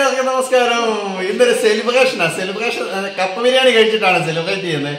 എല്ലാവർക്കും നമസ്കാരം ഇന്നൊരു സെലിബ്രേഷനാ സെലിബ്രേഷൻ കപ്പ ബിരിയാണി കഴിച്ചിട്ടാണ് സെലിബ്രേറ്റ് ചെയ്യുന്നത്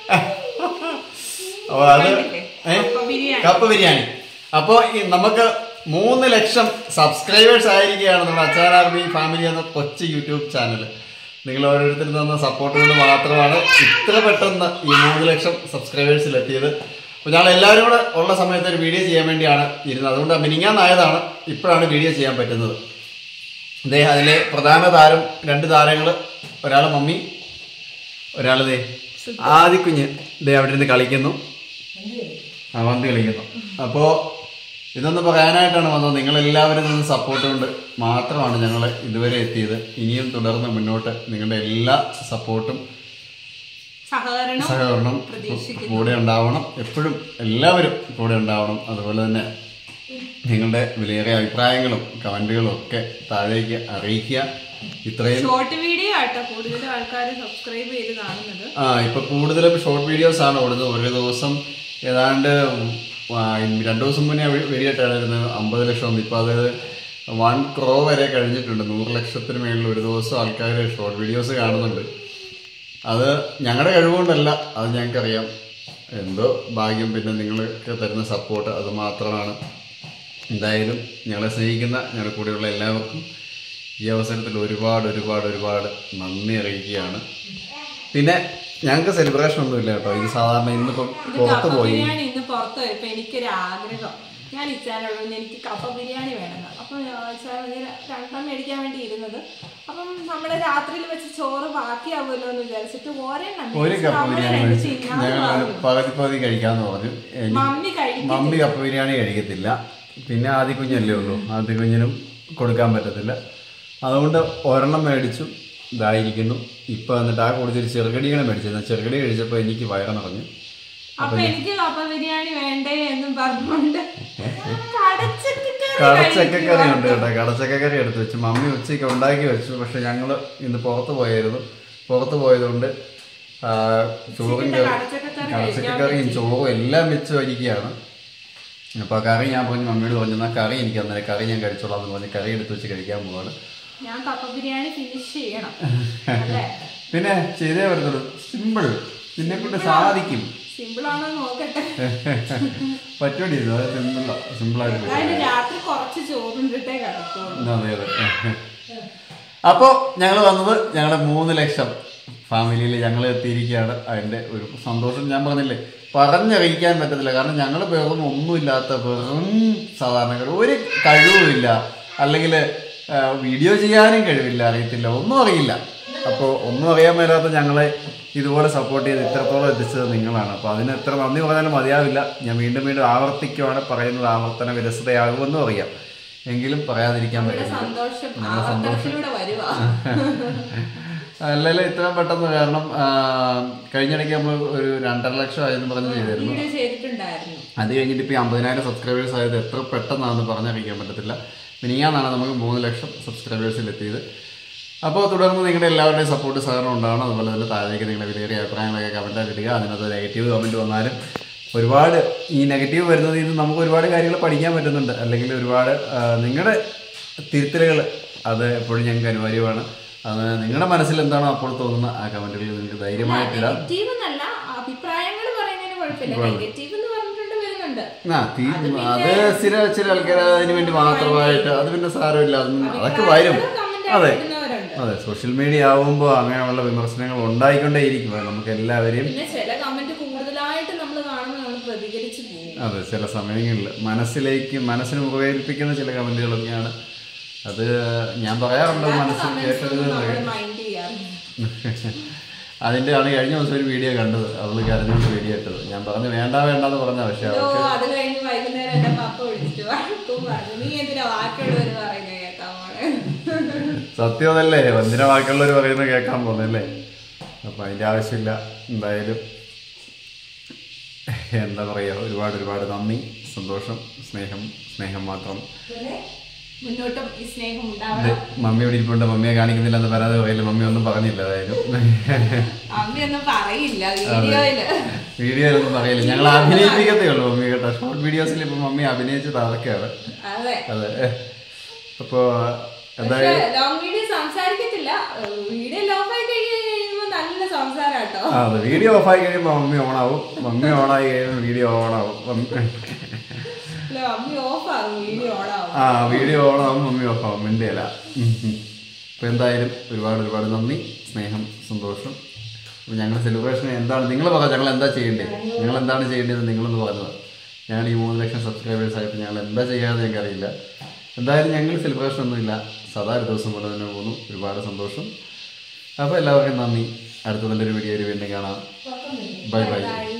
അപ്പൊ അത് ഏ? കപ്പ ബിരിയാണി. കപ്പ ബിരിയാണി അപ്പോ ഈ നമുക്ക് മൂന്ന് ലക്ഷം സബ്സ്ക്രൈബേഴ്സ് ആയിരിക്കുകയാണ് നമ്മുടെ അച്ചാർ ആർമി ഫാമിലി എന്ന കൊച്ചു യൂട്യൂബ് ചാനൽ നിങ്ങൾ ഓരോരുത്തരും തന്ന സപ്പോർട്ട് കൊണ്ട് മാത്രമാണ് ഇത്ര പെട്ടെന്ന് ഈ മൂന്ന് ലക്ഷം സബ്സ്ക്രൈബേഴ്സിൽ എത്തിയത് അപ്പോൾ ഞങ്ങൾ എല്ലാവരും കൂടെ ഉള്ള സമയത്ത് ഒരു വീഡിയോ ചെയ്യാൻ വേണ്ടിയാണ് ഇരുന്നത് അതുകൊണ്ട് മിനിങ്ങാന്നായതാണ് ഇപ്പോഴാണ് വീഡിയോ ചെയ്യാൻ പറ്റുന്നത് ദേ അതിലെ പ്രധാന താരം രണ്ട് താരങ്ങൾ ഒരാൾ മമ്മി ഒരാൾ ദേ ആദിക്കുഞ്ഞ് ദേ അവിടെ ഇരുന്ന് കളിക്കുന്നു ആ വന്ന് കളിക്കുന്നു അപ്പോൾ ഇതൊന്ന് പറയാനായിട്ടാണ് വന്നത് നിങ്ങളെല്ലാവരും നിന്ന് സപ്പോർട്ട് കൊണ്ട് മാത്രമാണ് ഞങ്ങൾ ഇതുവരെ എത്തിയത് ഇനിയും തുടർന്ന് മുന്നോട്ട് നിങ്ങളുടെ എല്ലാ സപ്പോർട്ടും സഹകരണം സഹകരണം പ്രതീക്ഷിക്കുന്നു. കൂടെ ഉണ്ടാവണം എപ്പോഴും എല്ലാവരും കൂടെ ഉണ്ടാവണം അതുപോലെ തന്നെ നിങ്ങളുടെ വിലയേറിയ അഭിപ്രായങ്ങളും കമന്റുകളും ഒക്കെ താഴേക്ക് അറിയിക്കുക ഇത്രയും ഷോർട്ട് വീഡിയോ ആട്ടോ കൂടുതൽ ആൾക്കാർ സബ്സ്ക്രൈബ് ചെയ്ത് കാണുന്നത് ആ ഇപ്പൊ കൂടുതലും ഷോർട്ട് വീഡിയോസ് ആണ് ഓടുന്നത് ഒരു ദിവസം ഏതാണ്ട് ആ, രണ്ടു ദിവസം മുന്നേ വീഡിയോ ഇട്ടായിരുന്നു അമ്പത് ലക്ഷം ഇപ്പൊ അത് വൺ ക്രോ വരെ കഴിഞ്ഞിട്ടുണ്ട് നൂറ് ലക്ഷത്തിന് മേളിൽ ഒരു ദിവസം ആൾക്കാർ ഷോർട്ട് വീഡിയോസ് കാണുന്നുണ്ട് അത് ഞങ്ങളുടെ കഴിവുകൊണ്ടല്ല അത് ഞങ്ങൾക്കറിയാം എന്തോ ഭാഗ്യം പിന്നെ നിങ്ങൾക്ക് തരുന്ന സപ്പോർട്ട് അത് മാത്രമാണ് എന്തായാലും ഞങ്ങളെ സ്നേഹിക്കുന്ന ഞങ്ങളുടെ കൂടെയുള്ള എല്ലാവർക്കും ഈ അവസരത്തിൽ ഒരുപാട് ഒരുപാട് ഒരുപാട് നന്ദി അറിയിക്കുകയാണ് പിന്നെ ഞങ്ങൾക്ക് സെലിബ്രേഷൻ ഒന്നുമില്ല കേട്ടോ ഇത് സാധാരണ ഇന്നിപ്പം പുറത്ത് കപ്പ പോയി ബിരിയാണി ഇന്ന് പുറത്ത് പോയപ്പോ എനിക്കൊരു ആഗ്രഹം ഞാൻ ഇച്ചാനോട് എനിക്ക് കപ്പ ബിരിയാണി വേണം അപ്പം ഇച്ചാൻ രണ്ടെണ്ണം മേടിക്കാൻ വേണ്ടി ഇരുന്നത് അപ്പം നമ്മള് രാത്രിയിൽ വെച്ച് ചോറ് ബാക്കിയാവുമല്ലോ എന്ന് വിചാരിച്ചിട്ട് ഒരെണ്ണം ഒരു മേടിച്ച് കപ്പ് നമ്മള് ബിരിയാണി രണ്ട് കഴിച്ചു തിന്നാന്ന് ഞങ്ങൾ പറഞ്ഞു. പകുതി പകുതി കഴിക്കാന്ന് പറഞ്ഞു എനിക്ക് മമ്മി കഴിക്കും മമ്മി കപ്പ ബിരിയാണി കഴിക്കത്തില്ല പിന്നെ ആദ്യ കുഞ്ഞല്ലേ ഉള്ളൂ ആദ്യ കുഞ്ഞിനും കൊടുക്കാൻ പറ്റത്തില്ല അതുകൊണ്ട് ഒരെണ്ണം മേടിച്ചു ഇതായിരിക്കുന്നു ഇപ്പൊ എന്നിട്ട് ആ കൂടുതൽ ചെറുകടികളെ മേടിച്ചിരുന്നു ചെറുകടി കഴിച്ചപ്പോൾ എനിക്ക് വയറ് നിറഞ്ഞു അപ്പൊ എനിക്ക് കപ്പ ബിരിയാണി വേണ്ടേ എന്നും പറഞ്ഞുകൊണ്ട് കടച്ചക്ക കടച്ചക്കക്കറി ഉണ്ട് കേട്ടോ കടച്ചക്കക്കറി എടുത്ത് വെച്ചു മമ്മി ഉച്ചയ്ക്ക് ഉണ്ടാക്കി വെച്ചു പക്ഷെ ഞങ്ങൾ ഇന്ന് പുറത്ത് പോയായിരുന്നു പുറത്ത് പോയതുകൊണ്ട് ആ, ചോറും കറി കടച്ചക്കക്കറി കടച്ചക്കറിയും ചോറും എല്ലാം വെച്ച് വരികയാണ് അപ്പോൾ കറി ഞാൻ പറഞ്ഞു മമ്മിയോട് പറഞ്ഞു എന്നാൽ കറി എനിക്ക് അന്നേരം കറി ഞാൻ കഴിച്ചോളാം എന്ന് പറഞ്ഞ് കറി എടുത്ത് വെച്ച് കഴിക്കാൻ പോവാണ് ഞാൻ കപ്പ ബിരിയാണി ഫിനിഷ് ചെയ്യണം അല്ലേ പിന്നെ ചെയ്തേ പറ്റത്തുള്ളൂ സിമ്പിൾ നിന്നെ കൊണ്ട് സാധിക്കും സിമ്പിൾ ആണോ നോക്കട്ടെ പറ്റുമടി ഇത് സിമ്പിൾ സിമ്പിളായിട്ട് പറ്റും. അതായത് രാത്രി കുറച്ച് ചോറുണ്ടിട്ടേ കിടക്കുള്ളൂ അതെ അതെ അപ്പോൾ ഞങ്ങൾ വന്നത് ഞങ്ങളുടെ മൂന്ന് ലക്ഷം ഫാമിലിയിൽ ഞങ്ങൾ എത്തിയിരിക്കുകയാണ് അതിൻ്റെ ഒരു സന്തോഷം ഞാൻ പറഞ്ഞില്ലേ പറഞ്ഞറിയിക്കാൻ പറ്റത്തില്ല കാരണം ഞങ്ങൾ വെറും ഒന്നുമില്ലാത്ത വെറും സാധാരണക്കാർ ഒരു കഴിവുമില്ല അല്ലെങ്കിൽ വീഡിയോ ചെയ്യാനും കഴിവില്ല അറിയത്തില്ല ഒന്നും അറിയില്ല അപ്പോൾ ഒന്നും അറിയാൻ മേലാത്ത ഞങ്ങളെ ഇതുപോലെ സപ്പോർട്ട് ചെയ്ത് ഇത്രത്തോളം എത്തിച്ചത് നിങ്ങളാണ് അപ്പോൾ അതിന് എത്ര നന്ദി പറഞ്ഞാലും മതിയാവില്ല ഞാൻ വീണ്ടും വീണ്ടും ആവർത്തിക്കുവാണ് പറയുന്നത് ആവർത്തന വിരസതയാകുമെന്നും അറിയാം എങ്കിലും പറയാതിരിക്കാൻ പറ്റില്ല സന്തോഷം ആവർത്തനത്തിലൂടെ വരുവാ അല്ലല്ല ഇത്രയും പെട്ടെന്ന് കാരണം ആ, കഴിഞ്ഞിടയ്ക്ക് നമ്മൾ ഒരു രണ്ടര ലക്ഷം ആയെന്ന് പറഞ്ഞ് ചെയ്തിരുന്നു വീഡിയോ ചെയ്തിട്ടുണ്ടായിരുന്നു അത് കഴിഞ്ഞിട്ട് ഇപ്പോൾ അമ്പതിനായിരം സബ്സ്ക്രൈബേഴ്സ് ആയത് എത്ര പെട്ടെന്നാണെന്ന് പറഞ്ഞറിയിക്കാൻ പറ്റത്തില്ല മിനിയാന്നാണ് നമുക്ക് മൂന്ന് ലക്ഷം സബ്സ്ക്രൈബേഴ്സിൽ എത്തിയത് അപ്പോൾ തുടർന്ന് നിങ്ങളുടെ എല്ലാവരുടെയും സപ്പോർട്ട് സഹകരണം ഉണ്ടാവണം അതുപോലെ തന്നെ താഴേക്ക് നിങ്ങളുടെ വിലയേറിയ അഭിപ്രായങ്ങളൊക്കെ കമൻറ്റായിട്ട് ഇടുക അതിനകത്ത് നെഗറ്റീവ് കമൻറ്റ് വന്നാലും ഒരുപാട് ഈ നെഗറ്റീവ് വരുന്നത് ഇത് നമുക്ക് ഒരുപാട് കാര്യങ്ങൾ പഠിക്കാൻ പറ്റുന്നുണ്ട് അല്ലെങ്കിൽ ഒരുപാട് ആ, നിങ്ങളുടെ തിരുത്തലുകൾ അത് എപ്പോഴും ഞങ്ങൾക്ക് അനിവാര്യമാണ് അത് നിങ്ങളുടെ മനസ്സിൽ എന്താണോ അപ്പോൾ തോന്നുന്ന ആ കമൻറ്റുകൾ നിങ്ങൾക്ക് ധൈര്യമായിട്ടിടാം നെഗറ്റീവ് എന്നല്ല അഭിപ്രായങ്ങൾ പറയുന്നതിന് കുഴപ്പമില്ല നെഗറ്റീവ് എന്ന് പറഞ്ഞിട്ടുണ്ട് വരുന്നുണ്ട് ആ തീ അത് ചില ചില ആൾക്കാർ അതിന് വേണ്ടി മാത്രമായിട്ട് അത് പിന്നെ സാരമില്ല അതൊന്നും അതൊക്കെ വരും കമന്റ് അതെ ഇടുന്നവരുണ്ട് അതെ സോഷ്യൽ മീഡിയ ആവുമ്പോൾ അങ്ങനെയുള്ള വിമർശനങ്ങൾ ഉണ്ടായിക്കൊണ്ടേയിരിക്കും അത് നമുക്ക് എല്ലാവരെയും പിന്നെ ചില കമന്റ് കൂടുതലായിട്ട് നമ്മൾ കാണുമ്പോൾ നമ്മൾ പ്രതികരിച്ചു പോകും അതെ ചില സമയങ്ങളിൽ മനസ്സിലേക്ക് മനസ്സിന് മുഖവേൽപ്പിക്കുന്ന ചില കമന്റുകളൊക്കെയാണ് അത് ഞാൻ പറയാറുണ്ട് മനസ്സിൽ കേട്ടരുത് എന്ന്. നമ്മൾ മൈൻഡ് ചെയ്യാറില്ല അതിന്റെ ആണ് കഴിഞ്ഞ ദിവസം ഒരു വീഡിയോ കണ്ടത് അവള് കരഞ്ഞോണ്ട് വീഡിയോ ഇട്ടത് ഞാൻ പറഞ്ഞു വേണ്ട വേണ്ടെന്ന് പറഞ്ഞ പക്ഷെ ഓ അവൾക്ക് അത് കഴിഞ്ഞ് വൈകുന്നേരം എന്റെ പപ്പ വിളിച്ചിട്ട് വഴക്കും പറഞ്ഞു നീ എന്തിനാ ബാക്കിയുള്ളവർ പറയുന്നത് കേൾക്കാൻ പോണേ സത്യം അതല്ലേ എന്തിനാ ബാക്കിയുള്ളവർ പറയുന്നത് കേൾക്കാൻ പോകുന്നല്ലേ അപ്പം അതിൻ്റെ ആവശ്യമില്ല എന്തായാലും എന്താ പറയുക ഒരുപാട് ഒരുപാട് നന്ദി സന്തോഷം സ്നേഹം സ്നേഹം മാത്രം മുന്നോട്ടും ഈ സ്നേഹം ഇത് ഉണ്ടാവണം മമ്മി ഇവിടെ ഇരിപ്പുണ്ട് മമ്മിയെ കാണിക്കുന്നില്ല എന്ന് പറയാതെ പറയില്ല മമ്മി ഒന്നും പറഞ്ഞില്ല അതായാലും അമ്മയൊന്നും പറയില്ല വീഡിയോയില് വീഡിയോയിലൊന്നും പറയില്ല ഞങ്ങൾ അഭിനയിപ്പിക്കത്തേ ഉള്ളൂ മമ്മി കേട്ടോ ഷോർട്ട് വീഡിയോസിൽ ഇപ്പം മമ്മി അഭിനയിച്ചത് അതൊക്കെയാണ് അതെ അതെ അപ്പോൾ പക്ഷെ ലോങ് വീഡിയോ സംസാരിക്കും ആ അതെ വീഡിയോ ഓഫായി കഴിയുമ്പോൾ മമ്മി ഓണാവും മമ്മി ഓണായി കഴിയുമ്പോൾ വീഡിയോ ഓണാവും മമ്മി- അല്ല മമ്മി ഓഫാകും വീഡിയോ ഓണാവും ആ വീഡിയോ ഓണാവും മമ്മി ഓഫാവും എൻ്റെ അല്ല അപ്പോൾ എന്തായാലും ഒരുപാട് ഒരുപാട് നന്ദി സ്നേഹം സന്തോഷം അപ്പോൾ ഞങ്ങളുടെ സെലിബ്രേഷൻ എന്താണ് നിങ്ങൾ പറയാം ഞങ്ങൾ എന്താ ചെയ്യേണ്ടത് ഞങ്ങൾ എന്താണ് ചെയ്യേണ്ടത് നിങ്ങളൊന്ന് പറഞ്ഞത് ഞങ്ങൾ ഈ മൂന്ന് ലക്ഷം സബ്സ്ക്രൈബേഴ്സ് ആയിട്ട് ഞങ്ങൾ എന്താ ചെയ്യാമെന്ന് ഞങ്ങൾക്കറിയില്ല എന്തായാലും ഞങ്ങൾ സെലിബ്രേഷൻ ഒന്നുമില്ല സദാ ഒരു ദിവസം പോലെ തന്നെ പോകുന്നു ഒരുപാട് സന്തോഷം അപ്പോൾ എല്ലാവർക്കും നന്ദി അടുത്ത നല്ലൊരു വീഡിയോയിൽ വീണ്ടും കാണാം ബൈ ബൈ ബൈ